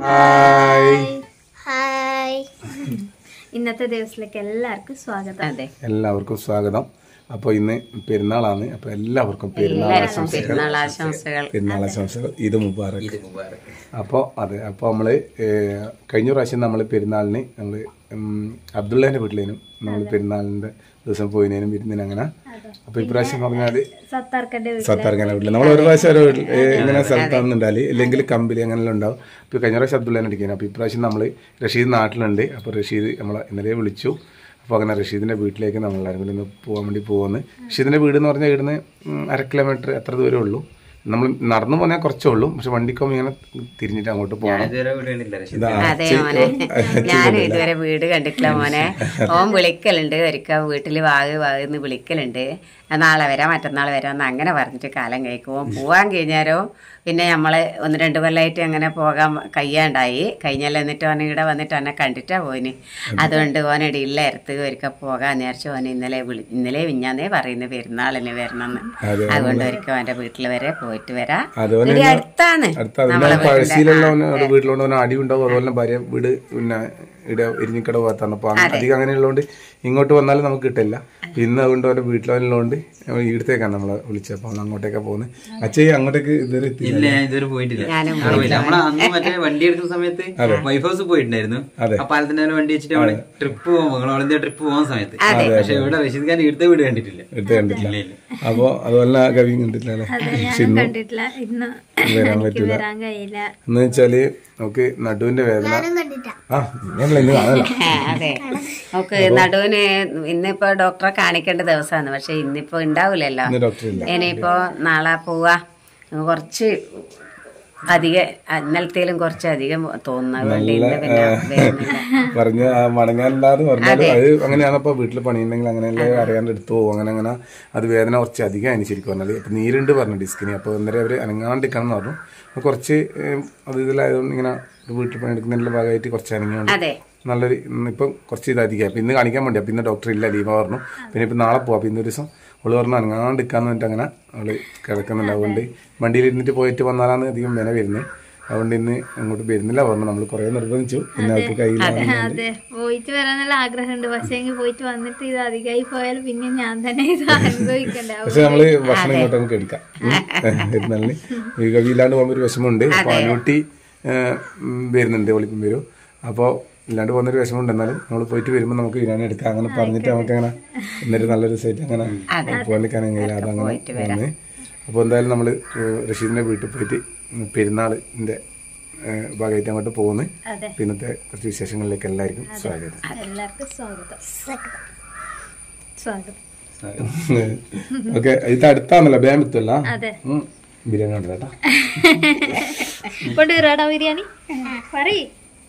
Hi hi ഇന്നത്തെ ദിവസത്തിലേക്ക് എല്ലാവർക്കും സ്വാഗതം അതെ എല്ലാവർക്കും സ്വാഗതം അപ്പോൾ ഇന്ന് പെരുന്നാളാണ് അപ്പോൾ എല്ലാവർക്കും പെരുന്നാൾ ആശംസകൾ പെരുന്നാൾ ആശംസകൾ പെരുന്നാൾ ആശംസകൾ ഇത് മുബാറക് അപ്പോൾ അതെ അപ്പോൾ നമ്മൾ കഴിഞ്ഞ പ്രാവശ്യം നമ്മൾ പെരുന്നാളിന് നമ്മൾ അബ്ദുള്ളേൻ്റെ വീട്ടിലേനും നമ്മൾ പെരുന്നാളിൻ്റെ ദിവസം പോയിനേനും വിരുന്നിനും അങ്ങനെ അപ്പോൾ ഇപ്രാവശ്യം പറഞ്ഞാൽ സത്താർക്കന്റെ സത്താർക്കാൻ്റെ വീട്ടിൽ നമ്മൾ ഒരു പ്രാവശ്യം ഒരു വീട്ടിൽ ഏ, ഇങ്ങനെ സ്ഥലത്താണെന്നുണ്ടാൽ ഇല്ലെങ്കിൽ കമ്പനി അങ്ങനെയെല്ലാം ഉണ്ടാവും ഇപ്പോൾ കഴിഞ്ഞ പ്രാവശ്യം അബ്ദുള്ളേനെ അടിക്കുന്നത് അപ്പോൾ ഇപ്രാവശ്യം നമ്മൾ റഷീദ് നാട്ടിലുണ്ട് അപ്പോൾ റഷീദ് നമ്മളെ ഇന്നലെ വിളിച്ചു അപ്പോൾ അങ്ങനെ റഷീദിൻ്റെ വീട്ടിലേക്ക് നമ്മൾ എല്ലാവരും കൂടി ഒന്ന് പോകാൻ വേണ്ടി പോകുന്നു റഷീദിൻ്റെ വീട് എന്ന് പറഞ്ഞാൽ ഇവിടുന്ന് ഉം, അര കിലോമീറ്റർ എത്ര ദൂരമേ ഉള്ളൂ നമ്മൾ നടന്നു പോകുന്നേ കുറച്ചേ ഉള്ളൂ പക്ഷെ വണ്ടിക്കൊന്നും ഇങ്ങനെ തിരിഞ്ഞിട്ട് അങ്ങോട്ട് പോകണം ഇതാ, അതെ ചെ- മോനെ ഞാനും ഇതുവരെ വീട് കണ്ടിട്ടില്ല മോനെ ഓൻ വിളിക്കലുണ്ട് ഒരിക്കൽ വീട്ടിൽ വാഗ് വാഗെന്ന് വിളിക്കലുണ്ട് ആ, നാളെ വരാം മറ്റന്നാൾ വരാം അങ്ങനെ പറഞ്ഞിട്ട് കാലം കഴിക്കും ഓൻ പോവാൻ കഴിഞ്ഞാരോ പിന്നെ നമ്മള് ഒന്ന് രണ്ട് കൊല്ലമായിട്ട് അങ്ങനെ പോകാൻ കഴിയാണ്ടായി കഴിഞ്ഞാൽ എന്നിട്ട് ഓൻ ഇവിടെ വന്നിട്ട് എന്നെ കണ്ടിട്ടാ പോയിന് അതുകൊണ്ട് ഓൻ ഇടയില്ലായിരുന്നു ഒരിക്കൽ പോകാൻ വിചാരിച്ചു ഓൻ ഇന്നലെ വിളി ഇന്നലെ വിഞ്ഞാന്നേ പറയുന്നത് പെരുന്നാളിന് വരണമെന്ന് അതെ. അതുകൊണ്ട് ഒരിക്കൽ അവന്റെ വീട്ടിൽ വരെ പോയിട്ട് വരാം അതുപോലെ ഇവിടെ തന്നെ അടുത്താണ് അടുത്ത അതിന്റെ പഴശ്ശിയിലുള്ള ഒരു വീട്ടിലോണ്ട് അവന് അടി ഉണ്ടാവും അതുപോലെ തന്നെ ഭാര്യ വീട് പിന്നെ ഇവിടെ എരിഞ്ഞിക്കട ഭാഗത്താണ് അപ്പൊ അങ്ങ് അധികം അങ്ങനെയുള്ളതുകൊണ്ട് ഇങ്ങോട്ട് വന്നാലും നമുക്ക് കിട്ടില്ല ഇന്ന് അതുകൊണ്ട് അവന്റെ വീട്ടിലുള്ളതുകൊണ്ട് ഇവിടത്തേക്കാണ് നമ്മളെ വിളിച്ചത് അപ്പൊ നമ്മൾ അങ്ങോട്ടേക്കാ പോകുന്നത് അച്ഛൻ അങ്ങോട്ടേക്ക് ഇതുവരെ എത്തിയില്ല. ഇല്ല ഞാൻ ഇതുവരെ പോയിട്ടില്ല ഞാനും അവിടെ പോയില്ല നമ്മള് അന്ന് മറ്റേ വണ്ടി എടുക്കുന്ന സമയത്ത് വൈഫ് ഹൗസ് പോയിട്ടുണ്ടായിരുന്നു അതെ. ആ പാലത്തിന്റെ മേലെ വണ്ടി വെച്ചിട്ട് നമ്മള് ട്രിപ്പ് പോകുമ്പോ ഓൾ ട്രിപ്പ് പോകുന്ന സമയത്ത് പക്ഷെ ഇവിടെ റഷീദ് ഖാൻ ഇവിടുത്തെ വീട് കണ്ടിട്ടില്ല എടുത്ത് കണ്ടിട്ടില്ല അപ്പൊ അതുപോലെ കവിയും കണ്ടിട്ടില്ല അല്ലേ പക്ഷെ ഇന്ന് കണ്ടിട്ടില്ല ഇന്ന് വരാൻ എനിക്ക് പറ്റൂല വരാൻ കഴിയില്ല എന്ന് വെച്ചാല് നമുക്ക് നടുവിന്റെ വേദന കണ്ടിട്ടാ ആ ഇങ്ങനെയല്ല ഇന്ന് കാണാനല്ല ആ, അതെ നമുക്ക് നടുവിന് ഇന്നിപ്പോ ഡോക്ടറെ കാണിക്കേണ്ട ദിവസമാണ് പക്ഷെ ഇന്നിപ്പോ ഉണ്ടാവൂലല്ലോ ഇന്ന് ഡോക്ടർ ഇല്ല ഇനിയിപ്പോ നാളെ പോവാ കുറച്ച് അധികം ഇന്നലത്തേലും കുറച്ച് അധികം തോന്നുന്നുണ്ട് ഇന്ന് പിന്നെ വരുന്നില്ല പറഞ്ഞ മടങ്ങാനില്ലാന്ന് പറഞ്ഞാലും അത് അങ്ങനെയാണ് ഇപ്പൊ വീട്ടിൽ പണിയുണ്ടെങ്കിൽ അങ്ങനെയല്ലേ അറിയാണ്ട് എടുത്തു പോകും അങ്ങനെ അങ്ങനെ അത് വേദന കുറച്ച് അധികം അതിന് ശരിക്കും പറഞ്ഞാൽ ഇപ്പൊ നീരുണ്ട് പറഞ്ഞു ഡിസ്കിന് അപ്പൊ അന്നേരം അവര് അനങ്ങാണ്ടിരിക്കണം എന്ന് പറഞ്ഞു അപ്പൊ കുറച്ച് ഏം, അത് ഇതിലായതുകൊണ്ട് ഇങ്ങനെ വീട്ടിൽ പണിയെടുക്കുന്നതിന്റെ ഭാഗമായിട്ട് കുറച്ച് അനങ്ങിയുണ്ട് അതെ നല്ലൊരു ഇന്ന് ഇപ്പം കുറച്ച് ഇത് അധികം അപ്പൊ ഇന്ന് കാണിക്കാൻ വേണ്ടി അപ്പൊ ഇന്ന് ഡോക്ടർ ഇല്ല ലീവ പറഞ്ഞു പിന്നെ ഇപ്പൊ നാളെ പോവാം അപ്പൊ ഇന്നൊരു ദിവസം അവള് പറഞ്ഞു അനങ്ങാണ്ടിരിക്കാന്ന് പറഞ്ഞിട്ട് അങ്ങനെ അവള് കിടക്കുന്നുണ്ട് അതുകൊണ്ട് വണ്ടിയിൽ ഇരുന്നിട്ട് പോയിട്ട് വന്നാലാണ് അധികം വില വരുന്നത് അതുകൊണ്ട് ഇന്ന് അങ്ങോട്ട് വരുന്നില്ല പറഞ്ഞു നമ്മൾ കുറെ നിർബന്ധിച്ചു പിന്നെ അവർക്ക് കയ്യിൽ അതെ പോയിട്ട് വരാനുള്ള ആഗ്രഹമുണ്ട് പക്ഷേ എങ്കിൽ പോയിട്ട് വന്നിട്ട് ഇത് അധികമായി പോയാൽ പിന്നെ ഞാൻ തന്നെ ഇത് അനുഭവിക്കണ്ടേ പക്ഷെ നമ്മള് ഭക്ഷണം ഇങ്ങോട്ട് നമുക്ക് എടുക്കാം ഇരുന്നാലിന് കവിയില്ലാണ്ട് പോകുമ്പോൾ ഒരു വിഷമമുണ്ട് അപ്പൊ അനൂട്ടി ഏഹ്, ഉം, വരുന്നുണ്ട് ഒളിപ്പം വരും അപ്പോൾ ഇല്ലാണ്ട് പോകുന്നൊരു വിഷമമുണ്ട് എന്നാലും നമ്മൾ പോയിട്ട് വരുമ്പോൾ നമുക്ക് ബിരിയാണി എടുക്കാം അങ്ങനെ പറഞ്ഞിട്ട് നമുക്ക് അങ്ങനെ എന്നിട്ട് നല്ലൊരു സൈറ്റ് അങ്ങനെ പോകാൻ കഴിയില്ല അതങ്ങനെ വന്ന് അപ്പോൾ എന്തായാലും നമ്മൾ റഷീദിന്റെ വീട്ടിൽ പോയിട്ട് പെരുന്നാളിന്റെ ഏഹ്, ഭാഗമായിട്ട് അങ്ങോട്ട് പോകുന്നു അതെ. പിന്നത്തെ കുറച്ച് വിശേഷങ്ങളിലേക്ക് എല്ലാവർക്കും സ്വാഗതം എല്ലാവർക്കും സ്വാഗതം സ്വാഗതം ഓക്കെ ഇത് അടുത്താണല്ലോ ബാമ്പത്തല്ല അതെ ബിരിയാണി ഉണ്ട് കേട്ടോ കൊണ്ടുവരാടാ ബിരിയാണി പറയ്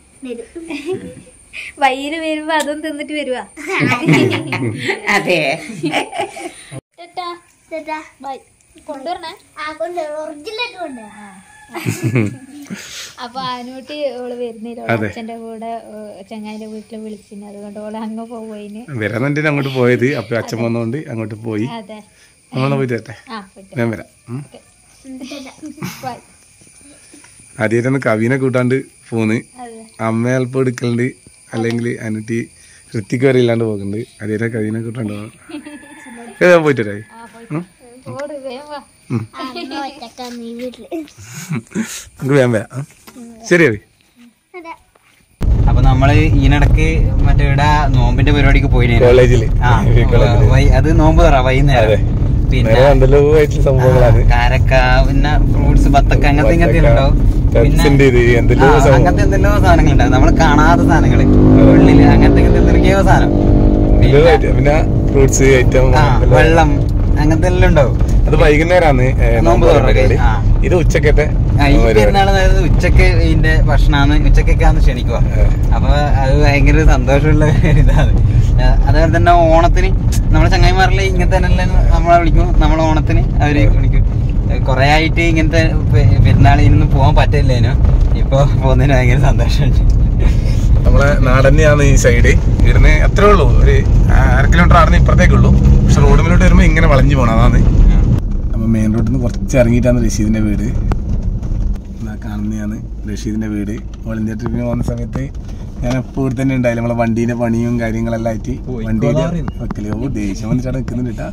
വയ്യില് വരുമ്പോ അതും തിന്നിട്ട് വരുവാ അതെ ടാറ്റാ. ചേട്ടാ ബൈ കൊണ്ടുവരണേ ആ കൊണ്ട് ഒറിജിനലായിട്ട് കൊണ്ട് അപ്പൊ ആനൂട്ടി ഓള് വരുന്നില്ല അതെ. അച്ഛന്റെ കൂടെ ഏഹ്, ചങ്ങായിന്റെ വീട്ടില് വിളിച്ചിന് അതുകൊണ്ട് ഓള് അങ്ങ് പോയിന് വരാൻ വേണ്ടിട്ട് അങ്ങോട്ട് പോയത് അപ്പൊ അച്ഛൻ വന്നോണ്ട് അങ്ങോട്ട് പോയി അതെ നമ്മളെ പോയിട്ട് തരട്ടെ ആ വിട്ടു. ഞാൻ വരാം ഉം. ബൈ. ആദ്യമായിട്ടാണ് കവിനെ കൂട്ടാണ്ട് പോന്ന് അതെ അമ്മ അല്പം എടുക്കലുണ്ട് അല്ലെങ്കിൽ അനിട്ടി ഋത്തിക്ക് വരെ ഇല്ലാണ്ട് പോകുന്നുണ്ട് ആദ്യമായിട്ട് കവിനെ കൂട്ടാണ്ട് പോകും ഏതാ പോയിട്ട് വരായി ഓട് വേഗം വാ അമ്മ ഒറ്റക്ക നീ വീട്ടില് നമുക്ക് വേഗം വരാം ഉം. ശരി അഭി അതെ അപ്പൊ നമ്മള് ഈനിടക്ക് മറ്റേ ഇവിടെ നോമ്പിന്റെ പരിപാടിക്ക് പോയിരുന്നു കോളേജില് ആ വൈ- അത് നോമ്പ് തുറ വൈകുന്നേരം പിന്നെ നേരെ എന്തെല്ലോ ആയിട്ടുള്ള സംഭവങ്ങളാണ് കാരക്ക പിന്നെ ഫ്രൂട്ട്സ് ബത്തക്ക അങ്ങനത്തെ ഇങ്ങനത്തെ ഉണ്ടാവും പെപ്സിന്റെ ഇത് എന്തെല്ലോ ആ, സംഭവം. അങ്ങനത്തെ എന്തെല്ലോ സാധനങ്ങളുണ്ടാവും നമ്മൾ കാണാത്ത സാധനങ്ങള് ഉള്ളില് അങ്ങനത്തെ ഇങ്ങനത്തെ എന്തൊക്കെയോ സാധനം എന്തെല്ലോ item. പിന്നെ ഫ്രൂട്ട്സ് ഐറ്റം ആ വെള്ളം അങ്ങനത്തെ എല്ലാം ഉണ്ടാവും അത് വൈകുന്നേരമാണ് നോമ്പ് തുറക്കല്. ആ. ഇത് ഉച്ചക്കത്തെ ആ, ഈ പെരുന്നാൾ അതായത് ഉച്ചക്ക് ഇതിന്റെ ഭക്ഷണമാണ് ഉച്ചക്കൊക്കെയാന്ന് ക്ഷണിക്കുക അപ്പൊ അത് ഭയങ്കര സന്തോഷമുള്ള ഇതാണ് ആ, അതേപോലെ തന്നെ ഓണത്തിന് നമ്മളെ ചങ്ങായിമാരിലെ ഇങ്ങനത്തെ തന്നെ നമ്മളെ വിളിക്കും നമ്മളെ ഓണത്തിന് അവര് വിളിക്കും കൊറേ ആയിട്ട് ഇങ്ങനത്തെ പെ- പെരുന്നാളിൽ നിന്ന് പോകാൻ പറ്റില്ലേനു ഇപ്പൊ പോകുന്നതിന് ഭയങ്കര സന്തോഷമുണ്ട് നമ്മളെ നാടന്നെയാണ് ഈ സൈഡ് ഇവിടുന്ന് എത്രേ ഉള്ളൂ ഒരു അര കിലോമീറ്റർ ആടുന്ന ഇപ്പുറത്തേക്കുള്ളൂ പക്ഷെ റോഡ് മുന്നോട്ട് വരുമ്പോൾ ഇങ്ങനെ വളഞ്ഞു പോകണം അതാണ് അപ്പൊ മെയിൻ റോഡിൽ നിന്ന് കുറച്ച് ഇറങ്ങിയിട്ടാണ് റഷീദിന്റെ വീട് ഇതാ കാണുന്നതാണ് റഷീദിന്റെ വീട് ഓൾ ഇന്ത്യ ട്രിപ്പിന് പോകുന്ന സമയത്ത് ഞാൻ എപ്പോൾ ഇവിടെ തന്നെ ഉണ്ടായില്ല നമ്മളെ വണ്ടീന്റെ പണിയും കാര്യങ്ങളെല്ലാം ആയിട്ട് വണ്ടിയിൽ വെക്കല് ഓ ദേഷ്യം വന്നിട്ടാണ് നിൽക്കുന്നുണ്ട് കേട്ടാ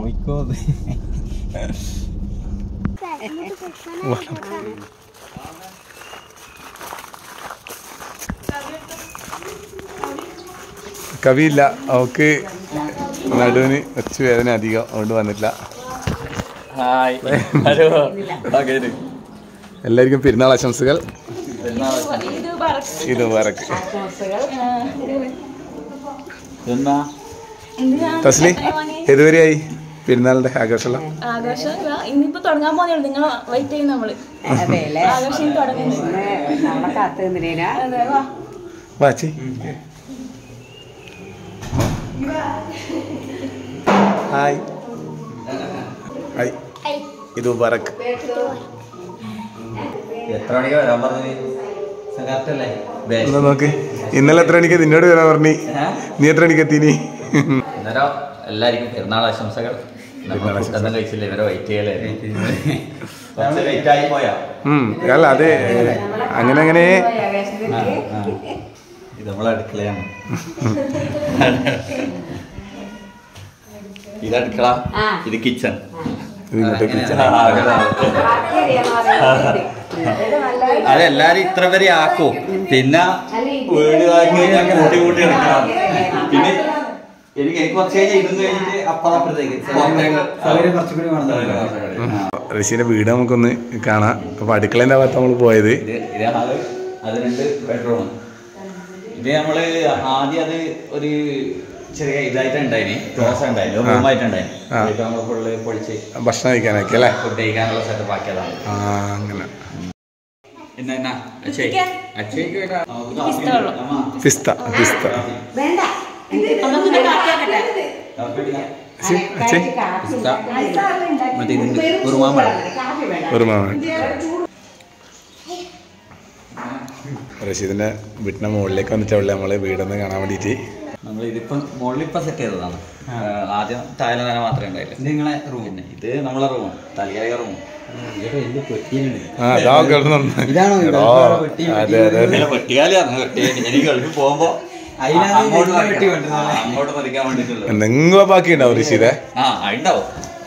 കവിയില്ല അവക്ക് നടുവിന് കുറച്ച് വേദന അധികം അതുകൊണ്ട് വന്നിട്ടില്ല ഹായ് ഹലോ ഓക്കെ എല്ലാവർക്കും പെരുന്നാൾ ആശംസകൾ ഇത് വറക്ക് എന്നാ തസ്ലി ഏതുവരെയായി പെരുന്നാളിന്റെ ആഘോഷമെല്ലാം ആഘോഷം ഇല്ല. ഇന്നിപ്പോ തുടങ്ങാൻ പോന്നേ ഉള്ളൂ നിങ്ങൾ വെയിറ്റ് ചെയ്യും നമ്മള് അതെല്ലേ ആഘോഷം ഇനി തുടങ്ങുന്നു ഇന്ന് നമ്മളെ കാത്തു നിന്നിനാ അതെ വാ വാച്ചി ഹായ് ഹായ് ഇത് മുബാറക്ക് എത്ര മണിക്ക് വരാൻ പറഞ്ഞത് കറക്റ്റല്ലേ എന്നാ നോക്ക് ഇന്നലെ എത്ര മണിക്ക് നിന്നോട് വരാൻ പറഞ്ഞു നീ എത്ര മണിക്ക് എത്തീനി അന്നേരം എല്ലാവർക്കും പെരുന്നാൾ ആശംസകൾ നമ്മൾ ഫുഡൊന്നും കഴിച്ചില്ല ഇവരെ വെയിറ്റ് ചെയ്യലേ കുറച്ച് ലേറ്റ് ആയി പോയാ ഉം അല്ല അതെ അങ്ങനെ അങ്ങനെ ഇത് നമ്മളെ അടുക്കളയാണ് ഇത് അടുക്കള ഇത് കിച്ചൺ ഇത് ഇങ്ങോട്ട് പിടിച്ചാ. അതെല്ലാരും ഇത്ര വരെ ആക്കും പിന്നെ വീട് ആക്കി കഴിഞ്ഞാൽ കൂട്ടി കൂട്ടി എടുക്കണം പിന്നെ എനിക്ക് എനിക്ക് കുറച്ച് കഴിഞ്ഞ് ഇരുന്ന് കഴിഞ്ഞിട്ട് അപ്പുറത്തേക്ക് സൗകര്യം കുറച്ചുകൂടി വേണം റഷീന്റെ വീട് നമുക്കൊന്ന് കാണാം അപ്പൊ അടുക്കളേന്റെ ഭാഗത്ത് നമ്മൾ പോയത് ഇത് ഇത് ഹാള് അത് രണ്ട് ബെഡ്റൂം ഇത് നമ്മള് ആദ്യം അത് ഒരു ചെറിയ ഇതായിട്ട് ഉണ്ടായിന് ക്ലോസ് ഉണ്ടായിന് റൂമായിട്ടുണ്ടായിന് ആ. ഇപ്പൊ നമ്മള് ഫുള്ള് പൊളിച്ച് ഭക്ഷണം കഴിക്കാനൊക്കെ അല്ലേ ഫുഡ് കഴിക്കാനുള്ള സെറ്റപ്പ് ആക്കിയതാണ് ആ അങ്ങനെ പിന്നെ എന്നാ അച്ഛയ് അച്ഛയ്ക്ക് വേണ്ട പിസ്ത വെള്ളം. പിസ്ത പിസ്ത നമുക്കിന്ന് കാപ്പിയാക്കട്ടെ അച്ഛി, അച്ഛി, മറ്റേ ഇതിന്റെ കുറുമാമ്പഴം ഒരു മാമ റഷീദിന്റെ വീട്ടിന്റെ മുകളിലേക്ക് വന്നിട്ടുള്ള നമ്മളെ വീടൊന്ന് കാണാൻ വേണ്ടിയിട്ട് നമ്മൾ ഇതിപ്പം മുകളിൽ ഇപ്പം സെറ്റ് ചെയ്തതാണ് ആ, ആദ്യം താഴെ നില മാത്രമേ ഉണ്ടായില്ല ഇത് നിങ്ങളെ റൂം പിന്നെ ഇത് നമ്മളെ റൂം തലയായ റൂം വലിയ പെട്ടിയിലുണ്ട് ആ അതാ കിടന്നു ഇതാണോ ഈ എടോ, ഗൾഫിലുള്ള പെട്ടി? അതെ അതെ അതെ വെട്ടിയാലാണ് വെട്ടി എനിക്ക് ഗൾഫിൽ പോകുമ്പോ അതിനാണ് ഈ അങ്ങോട്ട് വലിയ വെട്ടി പറിക്കാൻ- കൊണ്ടുവന്നത്. ആ, അങ്ങോട്ട് പറിക്കാൻ വേണ്ടിട്ടുള്ളത് എന്തെങ്കിലും ബാക്കി ഉണ്ടാവും റഷീദെ ആ ഉണ്ടാവും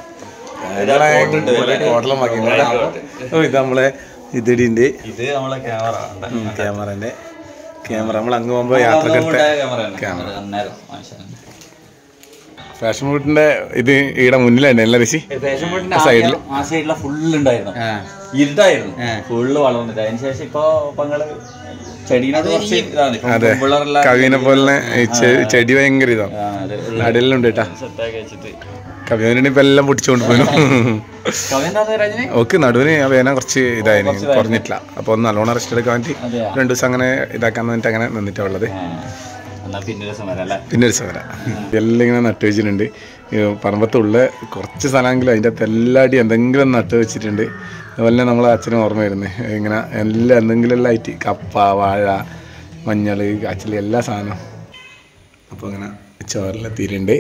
കോട്ടളം ബാക്കി ഓ ഇത് നമ്മളെ ഇതിടിന്റെ ഇത് നമ്മളെ ക്യാമറ ക്യാമറന്റെ ക്യാമറ നമ്മൾ അങ്ങ് പോകുമ്പോ യാത്രക്കെടുത്ത ക്യാമറ അന്നേരം വാങ്ങിച്ചതാണ്. ഫാഷൻ ഫുഡിന്റെ ഇത് ഈടെ മുന്നിലുണ്ട് അല്ലേ ഋഷി ഫാഷൻ ഫുഡിന്റെ ആ സൈഡില്. ആദ്യം ആ സൈഡിലെ ഫുള്ള് ഉണ്ടായിരുന്നു ആ. ഇരുട്ടായിരുന്നു ആ. ഫുള്ള് വളർന്നിട്ട് അതിന് ശേഷം ഇപ്പൊ പങ്ങള് ചെടീനത് കുറച്ച് ഇതാണ് ഇപ്പം അതെ പിള്ളേരെല്ലാം കവിനെ പോലെ ഈ ചെ- ചെടി ഭയങ്കര ഇതാണ് ആ, അത് അടിയിലുണ്ട് കേട്ടാ സെറ്റാക്കി വെച്ചിട്ട് കവിനെ ഇപ്പൊ എല്ലാം പൊട്ടിച്ചുകൊണ്ട് പോയി കവി എന്താ രജനി ഓക്ക് നടുവിന് ആ വേദന കുറച്ച് ഇതായിരുന്നു കുറഞ്ഞിട്ടില്ല അപ്പൊ ഒന്ന് നല്ലോണം റെസ്റ്റ് എടുക്കാൻ വേണ്ടി അതെയോ? രണ്ടു ദിവസം അങ്ങനെ ഇതാക്കാൻ വേണ്ടിട്ട് അങ്ങനെ നിന്നിട്ടാ ഉള്ളത് ആ. എന്നാ പിന്നെ രസം വരാം അല്ലേ പിന്നെ ഒരു സമരം ഇതെല്ലാം ഇങ്ങനെ നട്ടു വെച്ചിട്ടുണ്ട് ഈ പറമ്പത്തുള്ള കുറച്ച് സ്ഥലമെങ്കിലും അതിൻ്റെ അകത്ത് എല്ലാടി എന്തെങ്കിലും നട്ടു വെച്ചിട്ടുണ്ട് അതുപോലെ നമ്മളെ അച്ഛനും ഓർമ്മ വരുന്നത് ഇങ്ങനെ എല്ലാം എന്തെങ്കിലും എല്ലാം ആയിട്ട് കപ്പ വാഴ മഞ്ഞൾ കാച്ചിൽ എല്ലാ സാധനവും അപ്പോൾ ഇങ്ങനെ ചോറിലെത്തിയിട്ടുണ്ട്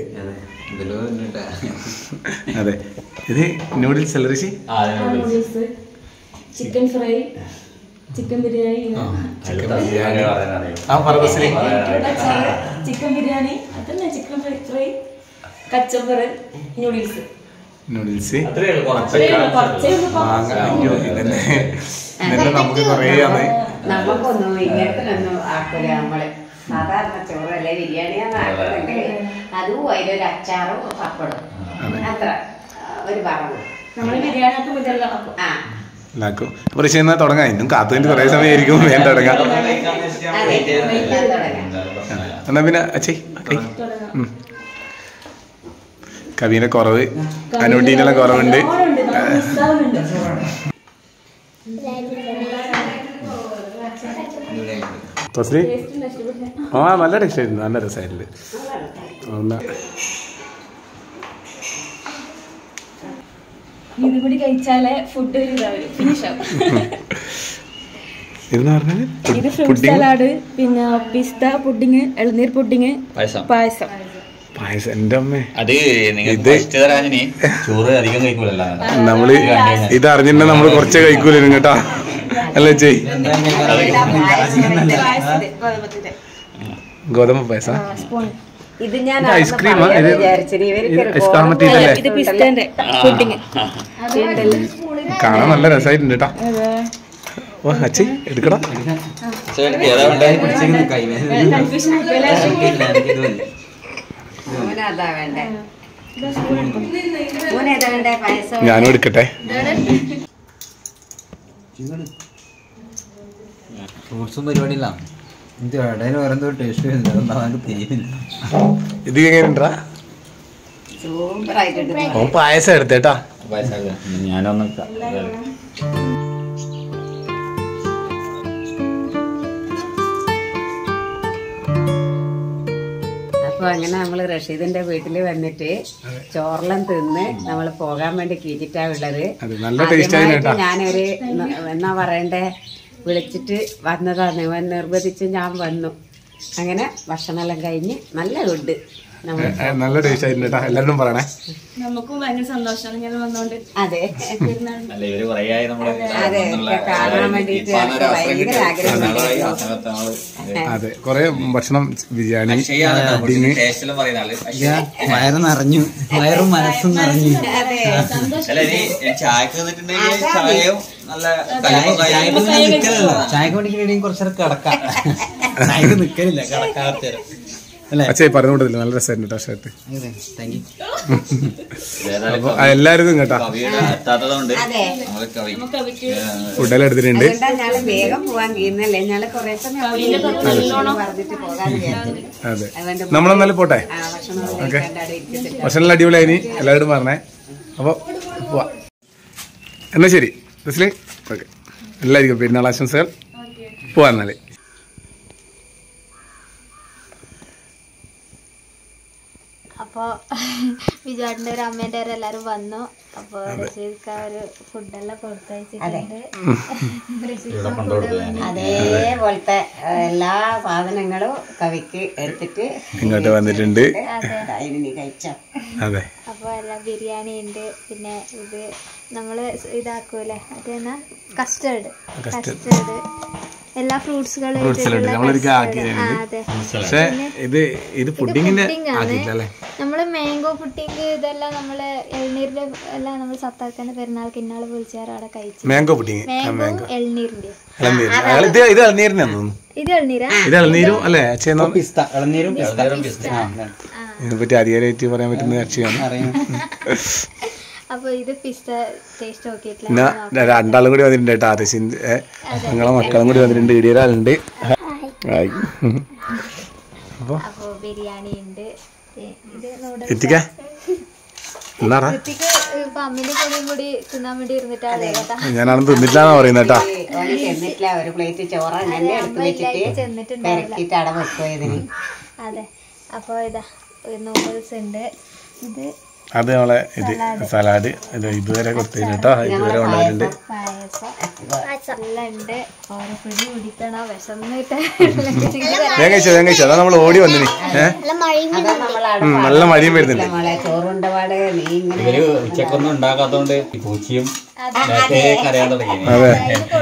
അതെ ഇത് നൂഡിൽസ് അല്ല ഋഷി ആ, അതിനോട് വിളിച്ചു. ചിക്കൻ ഫ്രൈ ചിക്കൻ ബിരിയാണി അങ്ങനെ പറയാനറിയോ? ആ പറബസിലെ ചിക്കൻ ബിരിയാണി അതന്നെ ചിക്കൻ ഫ്രൈ ഫ്രൈ കച്ചമ്പറ് നൂഡിൽസ് നൂഡിൽസ് അത്രേ ഉള്ളൂ, കുറച്ച് കുറച്ചേ ഉള്ളൂ ഇപ്പൊ. മാങ്ങ അയ്യോ ഇതന്നെ ഇതന്നെ നമുക്ക് കുറേ ആണ് നമുക്കൊന്നും ഇങ്ങനത്തിനൊന്നും ആക്കൂല നമ്മള് സാധാരണ ചോറല്ലേ ബിരിയാണിയാണ് ആക്കുന്നുണ്ട് അതും അതിലൊരു അച്ചാറും പപ്പടും അത്ര ഒരു പറഞ്ഞു നമ്മള് ബിരിയാണി ആക്കുമ്പോ ഇതെല്ലാം ആക്കും ആ ഉണ്ടാക്കും അപ്പോൾ ഋഷി എന്നാൽ തുടങ്ങാം ഇന്നും കാത്തുകൊണ്ട് കുറേ സമയമായിരിക്കും വേണ്ട തുടങ്ങാം അതെ ഞാൻ തുടങ്ങാം എന്നാ പിന്നെ അച്ഛേ കൈ ഉം. കവിനെ കുറവ് അനുട്ടീനെല്ലാം കുറവുണ്ട് ഉണ്ട് നമുക്ക് മിസ്സാവുന്നുണ്ട് തസ്ലി ആ നല്ല ടേസ്റ്റ് ആയിരുന്നു നല്ല രസമായിരുന്നു ഒന്ന് ഇത് കൂടി കഴിച്ചാലേ ഫുഡ് ഒരു ഇതാവും ഫിനിഷ് ആവും ഇതെന്ന് പറഞ്ഞാൽ ഇത് ഫ്രൂട്ട് സലാഡ് പിന്നെ പിസ്ത പുഡിങ് ഇളനീർ പുഡിങ് പായസം പായസം പായസം എൻ്റെ അമ്മേ അത് നിങ്ങൾ ഇത് ഫസ്റ്റ് തരാഞ്ഞിനി ചോറ് അധികം കഴിക്കൂലല്ലോ നമ്മള് ഇത് അറിഞ്ഞിട്ടുണ്ടെങ്കിൽ നമ്മൾ കുറച്ചേ കഴിക്കൂലും കേട്ടാ അല്ലേ ചേച്ചി ഗോതമ്പത്തിന്റെ ഗോതമ്പ് പായസ ഇത് ഞാൻ ഇത് ഐസ്ക്രീമാ? ഇത് വിചാരിച്ചത് ഇവർക്ക് ഇത് ഐസ്ക്രീം മറ്റേ ഇതല്ലേ? ഇത് പിസ്തന്റെ പുഡിങ് കാണാൻ നല്ല രസമായിട്ടുണ്ട് കേട്ടോ ഓ അച്ഛി എടുക്കടാ ഏതാ വേണ്ടേ അതാ വേണ്ടേ മോനേതാ വേണ്ടേ പായസം ഞാനും എടുക്കട്ടെ ഫ്രൂട്ട്സും പരിപാടിയില്ല ഇത് ഇടയിൽ ഓരോന്തോ ടേസ്റ്റ് വരുന്നുണ്ട് അതൊന്നും നമുക്ക് തിരിയുന്നില്ല ഇത് എങ്ങനെയുണ്ടാ സൂപ്പർ ആയിട്ടുണ്ട് ഓൻ പായസം എടുത്തേട്ടാ ഞാനൊന്ന് അപ്പൊ അങ്ങനെ നമ്മള് റഷീദിന്റെ വീട്ടില് വന്നിട്ട് ചോറെല്ലാം തിന്ന് നമ്മൾ പോകാൻ വേണ്ടി കീറ്റിട്ടാ ഉള്ളത് അതെ നല്ല ടേസ്റ്റ് ആയിരുന്നു കേട്ടാ ഞാനൊരു ന- എന്നാ പറയണ്ടേ വിളിച്ചിട്ട് വന്നതാണ് ഇവൻ നിർബന്ധിച്ച് ഞാൻ വന്നു അങ്ങനെ ഭക്ഷണമെല്ലാം കഴിഞ്ഞ് നല്ല ഫുഡ് നമ്മൾ ഏ, നല്ല ടേസ്റ്റ് ആയിരുന്നു കേട്ടാ എല്ലാവരും പറയണേ നമുക്കും ഭയങ്കര സന്തോഷമാണ് ഇങ്ങനെ വന്നോണ്ട് അതെ അല്ല ഇവര് കുറേ ആയി നമ്മള് അതെ, ഒക്കെ കാണാൻ വേണ്ടിയിട്ട് എനിക്ക് ഭയങ്കര ആഗ്രഹം അതെ കൊറേ ഭക്ഷണം ബിരിയാണി ടേസ്റ്റിലും പറയുന്ന ആള് വയറ് നിറഞ്ഞു വയറും മനസ്സും നിറഞ്ഞു അല്ല ഇനി ചായക്ക് വന്നിട്ടുണ്ടെങ്കിൽ ചായയും നല്ല ചായക്ക് നിൽക്കലല്ല ചായക്ക് കുടിക്കണെങ്കിൽ കുറച്ചേരം കിടക്കാം ചായക്ക് നിൽക്കലില്ല കിടക്കാൻ കുറച്ചേരം അല്ലേ അച്ഛാ പറഞ്ഞുകൊണ്ടില്ല നല്ല രസമായിരുന്നു കേട്ടോ ഷർട്ട് താങ്ക് യു അപ്പൊ എല്ലാവർക്കും കേട്ടാ കവിയുടെ എത്താത്തതുകൊണ്ട് അതെ നമ്മള് കവി ഫുഡെല്ലാം എടുത്തിട്ടുണ്ട് അതുകൊണ്ടാ ഞങ്ങള് വേഗം പോവാൻ കഴിയുന്നല്ലേ ഞങ്ങള് കൊറേ സമയം പറഞ്ഞിട്ട് പോകാൻ വിചാരിച്ചു അതെ നമ്മളെന്നാലും പോട്ടെ ആ ഭക്ഷണം കഴിക്കാണ്ട് അവിടെ ഇരിക്കത്തില്ല ഭക്ഷണം അടിപൊളിയായി എല്ലാവരോടും പറഞ്ഞേ അപ്പോൾ പോവാ എന്നാ ശരി ബസ്സിൽ ഓക്കെ എല്ലാവർക്കും പെരുന്നാൾ ആശംസകൾ പോവാ എന്നാല് അപ്പോൾ വിജുവാട്ടിൻ്റെ ഒരു അമ്മേൻ്റെ ഒരു എല്ലാവരും വന്നു അപ്പോൾ റഷീദ്ക്ക ഒരു ഫുഡെല്ലാം കൊടുത്തയച്ചിട്ടുണ്ട് റഷീദ്ക്ക കൂടെ വന്നു. അതേപോലത്തെ ഏഹ്, എല്ലാ സാധനങ്ങളും കവിക്ക് എടുത്തിട്ട് ഇങ്ങോട്ട് വന്നിട്ടുണ്ട് അതിന് നീ കഴിച്ചോ അതെ അപ്പോൾ എല്ലാം ബിരിയാണി ഉണ്ട് പിന്നെ ഇത് നമ്മൾ ഇതാക്കൂലേ അതെന്നാ കസ്റ്റേർഡ് കസ്റ്റേർഡ് എല്ലാ ഫ്രൂട്ട്സുകളും ഫ്രൂട്ട്സിലുണ്ട് നമ്മളൊരിക്കൽ ആക്കിയിട്ടുണ്ട് അതെ പക്ഷേ ഇത് ഇത് പുഡിങ്ങിന്റെ പുഡിംഗ് ആണ് ആക്കിയിട്ടല്ലേ നമ്മള് മാംഗോ പുഡിംഗ് ഇതെല്ലാം നമ്മള് ഇളനീരിന്റെ എല്ലാം നമ്മൾ സത്താക്കാന്റെ പെരുന്നാൾക്ക് ഇന്നാള് വിളിച്ചാൽ അവിടെ കഴിച്ചു മാംഗോ പുഡിങ് മാംഗോ ഇളനീരിന്റെ ഇളനീര് അയാൾ ഇത് ഇത് ഇളനീരിനെ തോന്നുന്നു ഇത് ഇളനീരാ ഇത് ഇളനീരും അല്ലേ അച്ഛനോ പിസ്ത ഇളനീരും പിസ്ത ആ, അതാണ്. ഇതിനെപ്പറ്റി അധികമായിട്ട് പറയാൻ പറ്റുന്ന അച്ഛയാണ് അറിയാം അപ്പൊ ഇത് പിസ്ത ടേസ്റ്റ് നോക്കിയിട്ടില്ല പിന്നെ രണ്ടാളും കൂടി വന്നിട്ടുണ്ട് കേട്ടോ ആദർശിന്റെ ഏ, നിങ്ങളെ മക്കളും കൂടി വന്നിട്ടുണ്ട് ഇടിയ ഒരാളുണ്ട് ഹായ് അപ്പൊ അപ്പൊ ബിരിയാണി ഉണ്ട് ഇത് നൂഡിൽസ് എത്തിക്ക എന്നാടാ ഋത്തിക്ക് ഇപ്പൊ അമ്മിന്റെ കൂടെയും കൂടി തിന്നാൻ വേണ്ടി ഇരുന്നിട്ടാണ് കേട്ടാ ഞാനാണെന്ന് തിന്നിട്ടില്ലാന്നാ പറയുന്നത് കേട്ടാ ഓന് ചെന്നിട്ടില്ല ഒരു പ്ലേറ്റ് ചോറ് അങ്ങനെ എടുത്ത് വെച്ചിട്ട് ചെന്നിട്ടുണ്ടാവില്ല പെരക്കിട്ട് അവിടെ വെക്കുക ഇതിന് അതെ അപ്പൊ ഇതാ നൂഡിൽസ് ഉണ്ട് ഇത് അത് നമ്മളെ ഇത് സലാഡ് ഇത് ഇതുവരെ കൊടുത്തതിന് കേട്ടോ ഇതുവരെ കൊണ്ടുവന്നിട്ടുണ്ട് പായസം എല്ലാം ഉണ്ട് ഓരോ പിടി കുടിക്കണോ വിശന്നിട്ട് ഞാൻ കഴിച്ചോ ഞാൻ കഴിച്ചോ അതാ നമ്മൾ ഓടി വന്നിന് ഏഹ് നല്ല മഴയും അതാ നമ്മളവിടെ ഉം, നല്ല മഴയും വരുന്നുണ്ട് നമ്മളെ ചോറുണ്ട പാട് നീ ഇങ്ങനെ ഇവര് ഉച്ചക്കൊന്നും ഉണ്ടാക്കാത്തോണ്ട് ഈ പൂച്ചയും നേരത്തെ കരയാൻ തുടങ്ങി അതെ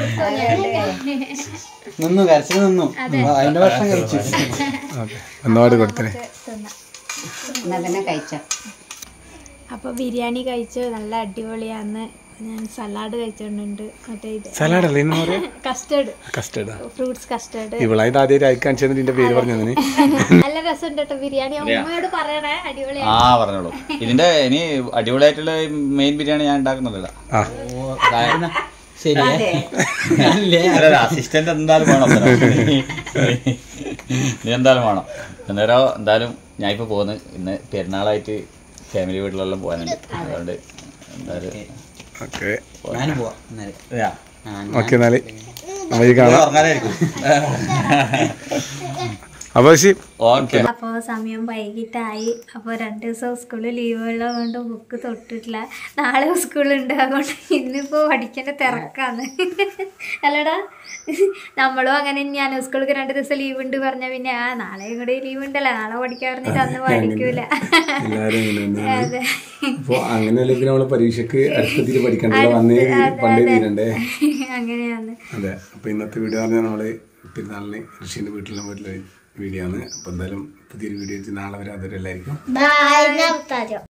നിന്നു കരച്ചിൽ നിന്നു അതിന്റെ ഭക്ഷണം കഴിച്ചു ഓക്കെ ഒന്നുപാട് കൊടുത്തേ തിന്നാം എന്നാ പിന്നെ കഴിച്ചോ അപ്പൊ ബിരിയാണി കഴിച്ചു നല്ല അടിപൊളിയാന്ന് ഞാൻ സലാഡ് കഴിച്ചോണ്ടുണ്ട് മറ്റേ ഇത് സലാഡ് അല്ലേ ഇന്ന് പറയാ കസ്റ്റേർഡ് കസ്റ്റേർഡ് ഫ്രൂട്ട്സ് കസ്റ്റേർഡ് ഇവളായിട്ട് ആദ്യമായിട്ട് അയക്കാൻ ചെന്നിട്ട് ഇതിന്റെ പേര് പറഞ്ഞു തന്നെ നല്ല രസമുണ്ട് കേട്ടോ ബിരിയാണി ഉമ്മയോട് പറയണേ അടിപൊളിയാ ആ പറഞ്ഞോളൂ ഇതിന്റെ ഇനി അടിപൊളിയായിട്ടുള്ള മെയിൻ ബിരിയാണി ഞാൻ ഉണ്ടാക്കുന്നുണ്ടല്ലോ ആ ശരിയേ അസിസ്റ്റന്റ് എന്തായാലും വേണം നീ എന്തായാലും വേണം അന്നേരം എന്തായാലും ഞാൻ ഇപ്പൊ പോകുന്നു ഇന്ന് പെരുന്നാളായിട്ട് ഫാമിലി വീട്ടിലെല്ലാം പോകാനുണ്ട് അതുകൊണ്ട് എന്തായാലും ഓക്കെ ഞാനും പോവാം എന്നാല്. യാ. ആ, ഓക്കെ എന്നാല് നമുക്ക് കാണാം ഉറങ്ങാനായിരിക്കും അപ്പൊ ശരി ഓക്കെ അപ്പോൾ സമയം വൈകിട്ടായി അപ്പോൾ രണ്ട് ദിവസം സ്കൂളിൽ ലീവ് ഉള്ളത് കൊണ്ട് ബുക്ക് തൊട്ടിട്ടില്ല നാളെ സ്കൂളുണ്ട് അതുകൊണ്ട് ഇന്നിപ്പോൾ പഠിക്കേണ്ട തിരക്കാണ് അല്ലടാ നമ്മളും അങ്ങനെ തന്നെയാണ് സ്കൂൾക്ക് രണ്ട് ദിവസം ലീവ് ഉണ്ട് പറഞ്ഞാൽ പിന്നെ ആ നാളെയും കൂടി ലീവ് ഉണ്ടല്ലോ നാളെ പഠിക്കാൻ പറഞ്ഞിട്ട് അന്ന് പഠിക്കൂല എല്ലാരും അങ്ങനെ തന്നെയാണ് അതെ അപ്പൊ അങ്ങനെയല്ലെങ്കിൽ നമ്മള് പരീക്ഷക്ക് അടുത്തതിൽ പഠിക്കണ്ടല്ലോ വന്നേ പണ്ടേ തീരണ്ടേ അങ്ങനെയാണ് അതെ അപ്പൊ ഇന്നത്തെ വീഡിയോ പറഞ്ഞാൽ നമ്മള് പെരുന്നാളിന് ഋഷീന്റെ വീട്ടിലും വീട്ടിലെ വീഡിയോ ആണ് അപ്പൊ എന്തായാലും പുതിയൊരു വീഡിയോ നാളെ വരെ അതൊരു എല്ലായിരിക്കും ബൈ നിർത്താലോ